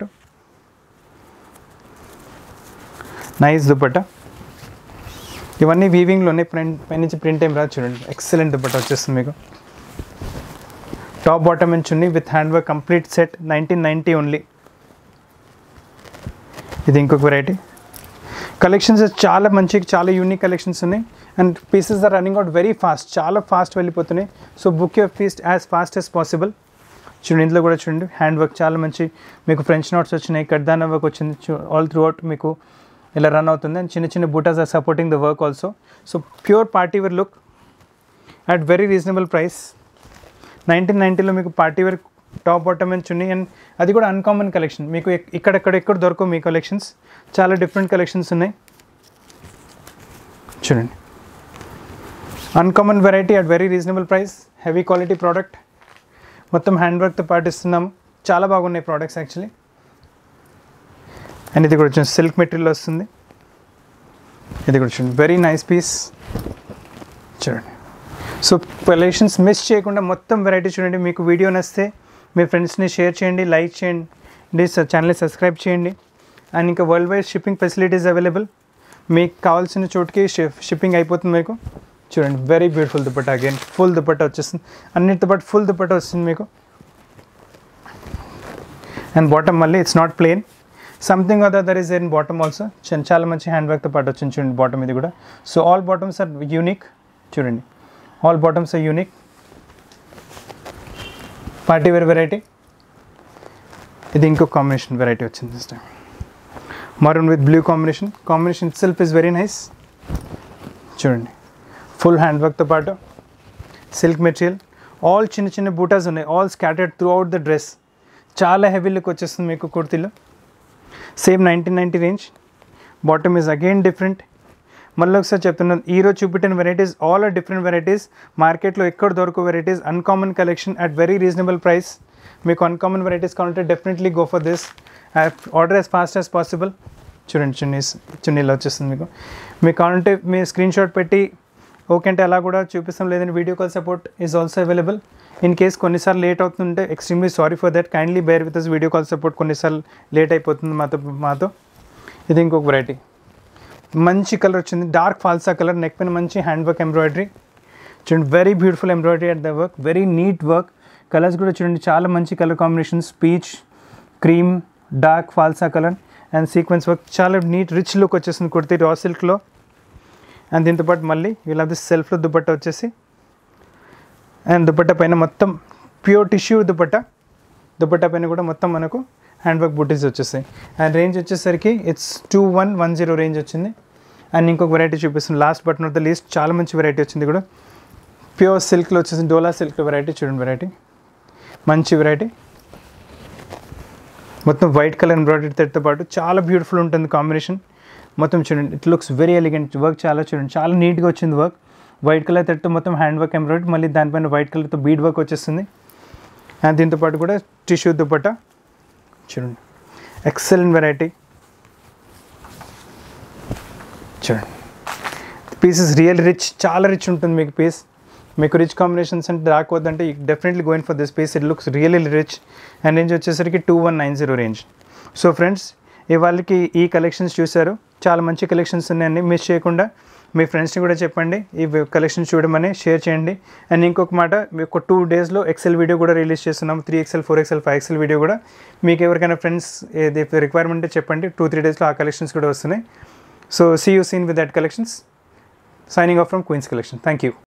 నైస్ దుపట్టా ఇవన్నీ వీవింగ్లోనే ప్రింట్ పైనుంచి ప్రింట్ ఏం రాదు చూడండి ఎక్సలెంట్ దుపట్టా వచ్చేస్తుంది మీకు top bottom and chunni with hand work complete set nineteen ninety only ఇది ఇంకొక వెరైటీ కలెక్షన్స్ చాలా మంచి చాలా యూనిక్ కలెక్షన్స్ ఉన్నాయి and pieces are running out very fast చాలా ఫాస్ట్ వెళ్ళిపోతున్నాయి so book your feast as fast as possible చూడండి ఇందులో కూడా చూడండి హ్యాండ్ వర్క్ చాలా మంచి మీకు ఫ్రెంచ్ నోట్స్ వచ్చినాయి కడ్దానా వర్క్ వచ్చింది ఆల్ త్రూ అవుట్ మీకు ఇలా రన్ అవుతుంది అండ్ చిన్న చిన్న బూటాస్ are supporting the work also so pure party wear look at very reasonable price nineteen నైంటీలో మీకు party wear top bottom and chunni and అది కూడా అన్కామన్ కలెక్షన్ మీకు ఎక్- ఇక్కడెక్కడ ఎక్కడ దొరకవు మీ కలెక్షన్స్ చాలా డిఫరెంట్ కలెక్షన్స్ ఉన్నాయి చూడండి uncommon variety at very reasonable price heavy quality product మొత్తం హ్యాండ్ వర్క్తో పాటిస్తున్నాము చాలా బాగున్నాయి ప్రోడక్ట్స్ యాక్చువల్లీ అండ్ ఇది కూడా వచ్చింది సిల్క్ మెటీరియల్ వస్తుంది ఇది కూడా చూడండి వెరీ నైస్ పీస్ చూడండి సో కలెక్షన్స్ మిస్ చేయకుండా మొత్తం వెరైటీ చూడండి మీకు వీడియో నచ్చితే మీ ఫ్రెండ్స్ని షేర్ చేయండి లైక్ చేయండి ఛానల్ని సబ్స్క్రైబ్ చేయండి అండ్ ఇంకా world wide shipping facilities available మీకు కావాల్సిన చోటుకి షిప్పింగ్ అయిపోతుంది మీకు చూడండి very beautiful dupatta again full dupatta వచ్చేస్తుంది అన్నిటితో పాటు ఫుల్ దుపట్టా వస్తుంది మీకు అండ్ బాటమ్ మళ్ళీ it's not plain something other there is in bottom also చాలా మంచి హ్యాండ్ వర్క్తో పాటు వచ్చింది చూడండి బాటమ్ ఇది కూడా so all bottoms are unique చూడండి all bottoms are unique party wear variety ఇది ఇంకో కాంబినేషన్ వెరైటీ వచ్చింది this time maroon with blue combination combination itself is very nice చూడండి ఫుల్ హ్యాండ్ వర్క్తో పాటు సిల్క్ మెటీరియల్ ఆల్ చిన్న చిన్న బూటాస్ ఉన్నాయి all scattered throughout the dress చాలా హెవీ లుక్ వచ్చేస్తుంది మీకు కుర్తీలో same nineteen ninety range bottom is again different మళ్ళీ ఒకసారి చెప్తున్నాను ఈరోజు చూపెట్టిన varieties all are different varieties మార్కెట్లో ఎక్కడ దొరకవు varieties uncommon collection at very reasonable price మీకు అన్కామన్ వెరైటీస్ కావాలంటే definitely go for this order as fast as possible చూడండి చున్నీస్ చున్నీలో వచ్చేస్తుంది మీకు మీకు కావాలంటే మీ స్క్రీన్ షాట్ పెట్టి ఓకే అంటే అలా కూడా చూపిస్తాం లేదంటే video call support is also available in case కొన్నిసార్లు లేట్ అవుతుంటే extremely sorry for that kindly bear with us video call support కొన్నిసార్లు లేట్ అయిపోతుంది మాతో మాతో ఇది ఇంకొక వెరైటీ మంచి కలర్ వచ్చింది డార్క్ ఫాల్సా కలర్ నెక్ పైన మంచి హ్యాండ్ వర్క్ ఎంబ్రాయిడరీ చూడండి very beautiful embroidery at the work very neat work colours కూడా చూడండి చాలా మంచి colour combinations peach cream dark falsa colour and sequence work చాలా నీట్ రిచ్ లుక్ వచ్చేసింది కుర్తీ రా సిల్క్లో అండ్ దీంతో పాటు మళ్ళీ వీళ్ళ ది సెల్ఫ్లో దుపట్టా వచ్చేసి అండ్ దుపట్టా పైన మొత్తం ప్యూర్ టిష్యూ దుపట్టా దుపట్టా పైన కూడా మొత్తం మనకు హ్యాండ్ వర్క్ బుటీస్ వచ్చేస్తాయి అండ్ రేంజ్ వచ్చేసరికి it's two one one zero range వచ్చింది అండ్ ఇంకొక వెరైటీ చూపిస్తుంది last but not the least చాలా మంచి వెరైటీ వచ్చింది కూడా ప్యూర్ సిల్క్లో వచ్చేసి డోలా సిల్క్ వెరైటీ చూడండి వెరైటీ మంచి వెరైటీ మొత్తం వైట్ కలర్ ఎంబ్రాయిడరీతో పాటు చాలా బ్యూటిఫుల్ ఉంటుంది కాంబినేషన్ మొత్తం చూడండి it looks very elegant work చాలా చూడండి చాలా నీట్గా వచ్చింది వర్క్ వైట్ కలర్ తట్టు మొత్తం హ్యాండ్ వర్క్ ఎంబ్రాయిడరీ మళ్ళీ దానిపైన వైట్ కలర్తో బీడ్ వర్క్ వచ్చేస్తుంది అండ్ దీంతో పాటు కూడా టిష్యూ దుపట్టా చూడండి ఎక్సలెంట్ వెరైటీ చూడండి పీస్ ఇస్ రియల్ రిచ్ చాలా రిచ్ ఉంటుంది మీకు పీస్ మీకు రిచ్ కాంబినేషన్స్ అంటే రాకపోద్దంటే definitely going for this piece it looks really rich and range వచ్చేసరికి two one nine zero range so friends ఇవాళకి ఈ కలెక్షన్స్ చూశారు చాలా మంచి కలెక్షన్స్ ఉన్నాయండి మిస్ చేయకుండా మీ ఫ్రెండ్స్ని కూడా చెప్పండి ఈ కలెక్షన్స్ చూడమని షేర్ చేయండి అండ్ ఇంకొక మాట ఒక టూ డేస్లో ఎక్సెల్ వీడియో కూడా రిలీజ్ చేస్తున్నాం three Excel four Excel five Excel video కూడా మీకు ఎవరికైనా ఫ్రెండ్స్ ఏది రిక్వైర్మెంట్ చెప్పండి టూ త్రీ డేస్లో ఆ కలెక్షన్స్ కూడా వస్తున్నాయి so see you soon with that collections signing off from Queen's Collection. Thank you.